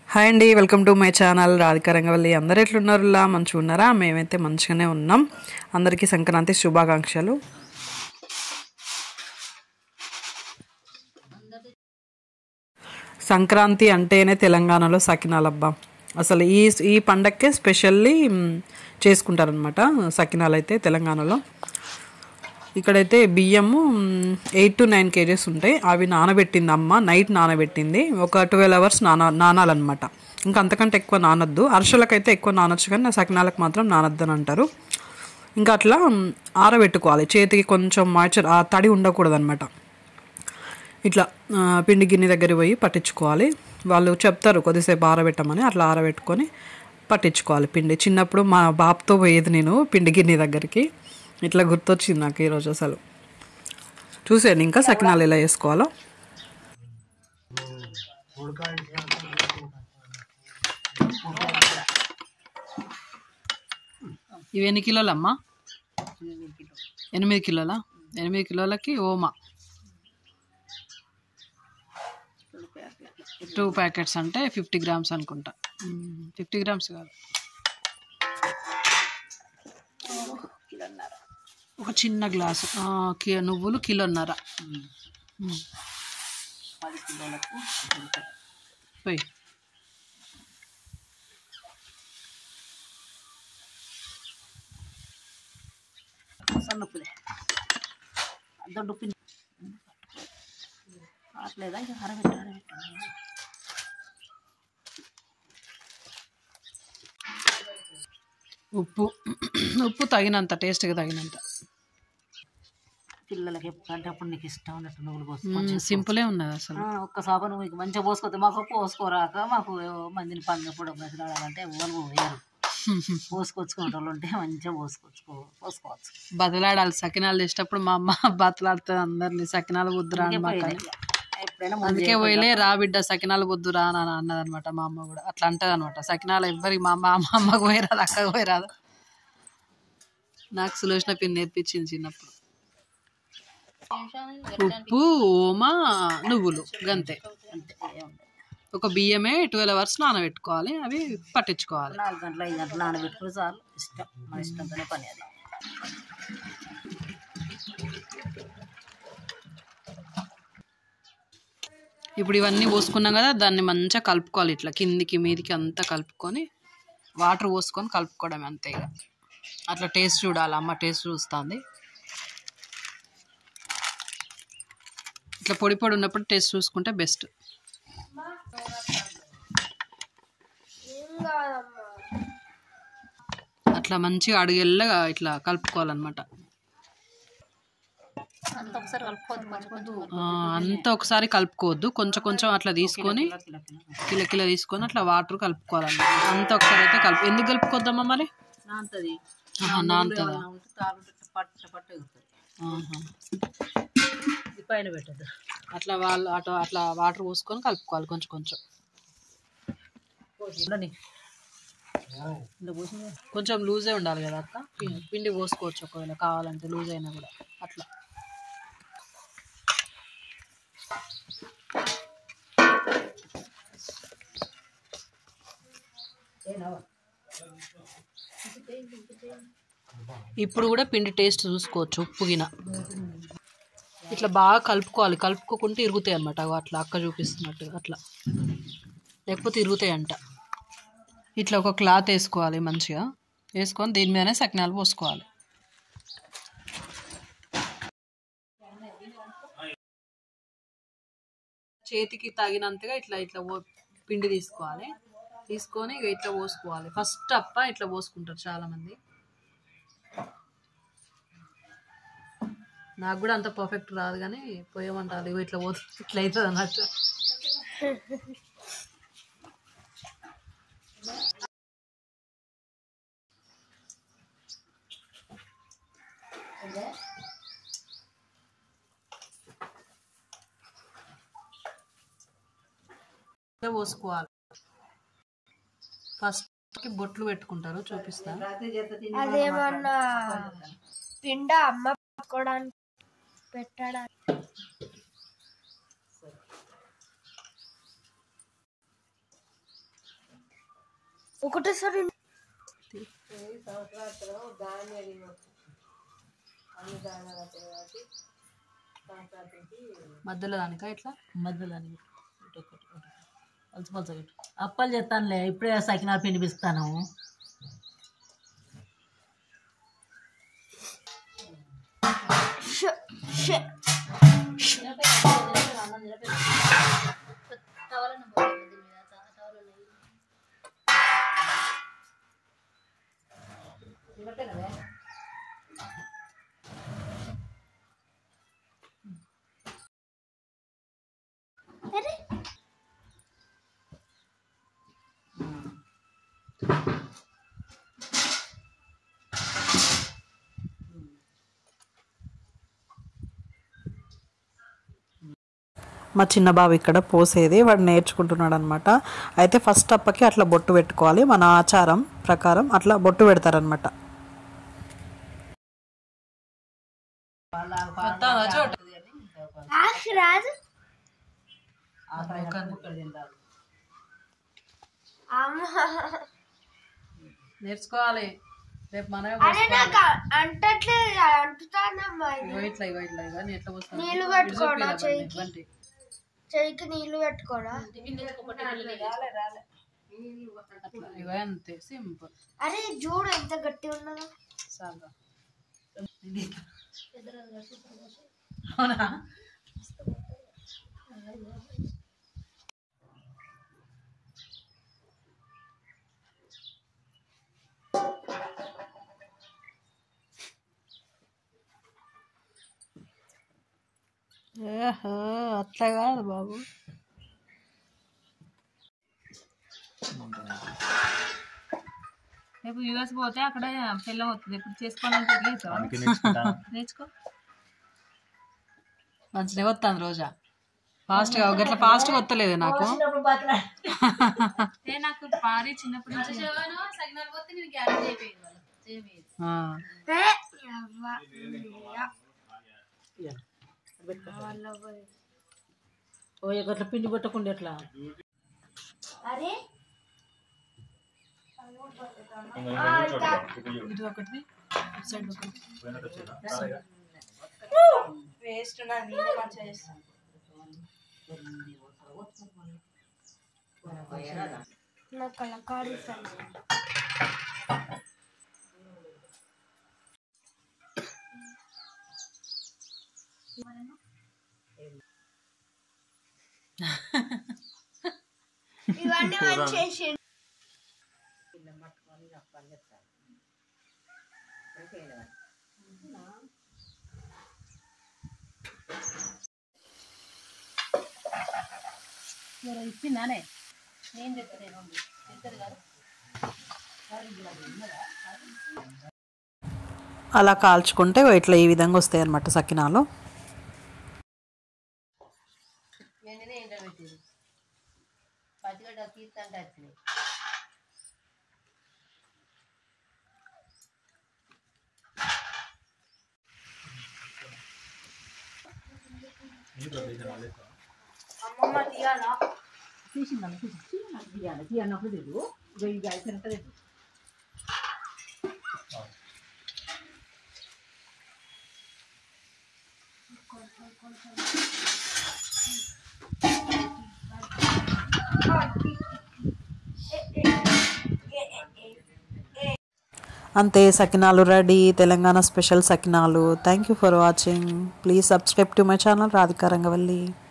Hi అండి welcome to my channel Radhika Rangavalli అందరు ఎట్లున్నారులా మంచిగా ఉన్నారా మేమైతే మంచిగానే ఉన్నాం అందరికీ సంక్రాంతి శుభాకాంక్షలు సంక్రాంతి అంటేనే తెలంగాణలో సకినాలబ్బా అసలు ఈ ఈ పండక్కే స్పెషల్లీ చేసుకుంటారనమాట సకినాలు అయితే తెలంగాణలో ఇక్కడైతే బియ్యము ఎయిట్ టు నైన్ కేజెస్ ఉంటాయి అవి నానబెట్టింది అమ్మ నైట్ నానబెట్టింది ఒక ట్వెల్వ్ అవర్స్ నాన నానాలన్నమాట ఇంకా అంతకంటే ఎక్కువ నానొద్దు అరసలకైతే ఎక్కువ నానొచ్చు కానీ సకినాలకు మాత్రం నానొద్దు అని అంటారు ఇంకా అట్లా మ్, ఆరబెట్టుకోవాలి చేతికి కొంచెం మాయిచర్ ఆ తడి ఉండకూడదు అనమాట ఇట్లా ఆ, పిండి గిన్నె దగ్గర పోయి పట్టించుకోవాలి వాళ్ళు చెప్తారు కొద్దిసేపు ఆరబెట్టమని అట్లా ఆరబెట్టుకొని పట్టించుకోవాలి పిండి చిన్నప్పుడు మా బాబుతో పోయేది నేను పిండి గిన్నె దగ్గరికి ఇట్లా గుర్తొచ్చింది నాకు ఈరోజు అసలు చూసాను ఇంకా సకినాలు ఎలా వేసుకోవాలో ఇవి ఎన్ని కిలోలమ్మా ఎనిమిది కిలోలా ఎనిమిది కిలోలకి ఓమా టూ ప్యాకెట్స్ అంటే ఫిఫ్టీ గ్రామ్స్ అనుకుంటా ఫిఫ్టీ గ్రామ్స్ కాదు ఒక చిన్న గ్లాసు ఆ, కి- నువ్వులు కిలోన్నర మ్మ్. పోయి సన్నప్పులే దొడ్డు పిన్ అట్లేదా ఇంకా అరబెట్టు అరబెట్టు ఉప్పు ఉప్పు తగినంత టేస్ట్కి తగినంత పిల్లలకి ఎప్పుడంటే అప్పుడు నీకు ఇష్టం ఉన్నట్టు నువ్వులు పోసుకో సింపులే ఉన్నది అసలు ఆ, ఒక్క సాప నువ్వు ఇక మంచిగా పోసుకోతే మాకు పోసుకోరాక మాకు మందిని పండుగ కూడా బతిలాడాలంటే ఎవరు వేరు పోసుకొచ్చుకునే వాళ్ళు ఉంటే మంచిగా పోసుకొచ్చుకో పోసుకోవచ్చు బతలాడాలి సకినాలు చేసేటప్పుడు మా అమ్మ బతలాడుతుంది అందరినీ సకినాలు బుద్ధురా అని మాకని ఎప్పుడైనా ముందు అందుకే పోయిలే రా బిడ్డ సకినాలు బుద్ధురా అని అన్నది అనమాట మా అమ్మ కూడా అట్లా అంటది అనమాట సకినాలు ఎవ్వరికి మా అమ్మ మా అమ్మకు పోయిరాదు అక్కకు పోయిరాదు నాకు సులోచన పిన్ నేర్పించింది చిన్నప్పుడు ఉప్పు ఓమా నువ్వులు గంతే అంతే ఏముండదు. ఒక బియ్యమే ట్వెల్వ్ అవర్స్ నానబెట్టుకోవాలి అవి పట్టించుకోవాలి నాలుగు గంటలు ఐదు గంటలు నానబెట్టుకుని చాలు ఇష్టం మన ఇష్టంతోనే పని అది ఇప్పుడు ఇవన్నీ పోసుకున్నాం కదా దాన్ని మంచిగా కలుపుకోవాలి ఇట్లా కిందికి మీదికి అంతా కలుపుకొని వాటర్ పోసుకొని కలుపుకోవడం అంతే ఇక అట్లా టేస్ట్ చూడాలి అమ్మ టేస్ట్ చూస్తుంది ఇట్లా పొడి పొడి ఉన్నప్పుడు టేస్ట్ చూసుకుంటే బెస్ట్ అట్లా మంచిగా అడుగెల్లగా ఇట్లా కలుపుకోవాలన్నమాట అంత ఒకసారి కలుపుకోవద్దు కొంచెం కొంచెం ఆ, అంతా ఒకసారి కలుపుకోవద్దు కొంచెం కొంచెం అట్లా తీసుకొని కిల కిల తీసుకొని అట్లా వాటర్ కలుపుకోవాలన్నమాట అంతా ఒకసారి అయితే కలుపు ఎందుకు కలుపుకోద్దామా మరి నాంతది ఆహా, నానుతుందా? తాలు పట్ట పట్ట ఎగురుతుంది ఆహా. ఇది పైన పెట్టద్దు అట్లా వాళ్ళు అటు అట్లా వాటర్ పోసుకొని కలుపుకోవాలి కొంచెం కొంచెం ఉండని ఇంత పోసిందా కొంచెం లూజే ఉండాలి కదా అక్క పి- పిండి పోసుకోవచ్చు ఒకవేళ కావాలంటే లూజ్ అయినా కూడా అట్లా ఇప్పుడు కూడా పిండి టేస్ట్ చూసుకోవచ్చు ఉప్పు గిన ఇట్లా బాగా కలుపుకోవాలి కలుపుకోకుంటే ఇరుగుతాయి అన్నమాట అగో అట్లా అక్క చూపిస్తున్నట్టు అట్లా లేకపోతే ఇరుగుతాయి అంట ఇట్లా ఒక క్లాత్ వేసుకోవాలి మంచిగా వేసుకొని దీని మీదనే సకినాలు పోసుకోవాలి చేతికి తగినంతగా ఇట్లా ఇట్లా పో- పిండి తీసుకోవాలి తీసుకొని ఇక ఇట్లా పోసుకోవాలి ఫస్ట్ అప్ప ఇట్లా పోసుకుంటారు చాలా మంది నాకు కూడా అంత పర్ఫెక్ట్ రాదు కానీ పోయమంటారు ఇగో ఇట్లా పోతే ఇట్లా అవుతుంది అన్నట్టు ఇట్లా పోసుకోవాలి ఫస్ట్ బొట్లు పెట్టుకుంటారు చూపిస్తా అదేమన్నా పిండ అమ్మ పట్టుకోవడానికి పెట్టడానికి ఒకటేసారి మధ్యలో దానికా ఇట్లా మధ్యలో అని ఇటు ఒకటి, ఇటు ఒకటి. పలుచు పలుచు పెట్టు అప్పలు చేస్తానులే ఇప్పుడే సకినాలు పిండి పిస్తాను మా చిన్న బాబు ఇక్కడ పోసేది వాడు నేర్చుకుంటున్నాడు అనమాట అయితే ఫస్ట్ అప్పకి అట్లా బొట్టు పెట్టుకోవాలి మన ఆచారం ప్రకారం అట్లా బొట్టు పెడతారనమాట ఆకు రాదు అమ్మ నేర్చుకోవాలి రేపు మనమే అరే నాకు అంటట్లేదు అంటుతానమ్మా ఇది ఇట్లా ఇగో ఇట్లా ఇగో నేను ఎట్లా పోస్తాను నీళ్ళు పెట్టుకోడా చెయ్యికి చెయ్యికి నీళ్ళు పెట్టుకోడా ఇగో అంతే సింపుల్ అరే చూడు ఎంత గట్టి ఉన్నదో చాలా అవునా ఏహో అట్లా కాదు బాబు రేపు యూఎస్ పోతే అక్కడ పెళ్ళి అవుతుంది ఇప్పుడు చేసుకోవాలంటే ఎట్లా అందుకే నేర్చుకుంటాను నేర్చుకో మంచిగా వస్తాను రోజా ఫాస్ట్గా గట్లా ఫాస్ట్గా వస్తలేదు నాకు చిన్నప్పుడు బతలా ఏ నాకు పారి చిన్నప్పటి నుంచి సగినాలు పోతే నేను గ్యారెంటీ అయిపోయింది వాళ్ళకి చేయలేదు ఆ. ఏ, యవ్వ. ఓ గట్ల పిండి పట్టకుండా ఎట్లా అరే ఇది ఒకటి ఇటు సైడ్ ఒకటి వేస్ట్ నా నేనే మంచిగా చేస్తాను నా కళాకారు ఇవన్నీ మంచి చేసి ఇచ్చిందానే నేను చెప్తాను చెప్తుంది కాదు అలా కాల్చుకుంటే ఇట్లా ఈ విధంగా వస్తాయి అనమాట సకినాలు వెంటనే ఏంటో పెట్టేది పచ్చిగడ్డ తీర్థంటే వచ్చినాయి అమ్మమ్మ తీయాలా తీసిందమ్మ తీసి తీయాలి తీయన్నప్పుడు తెలు వెయ్యి గాయసంటే తెలు అంతే సకినాలు రెడీ తెలంగాణ స్పెషల్ సకినాలు thank you for watching please subscribe to my channel Radhika Rangavalli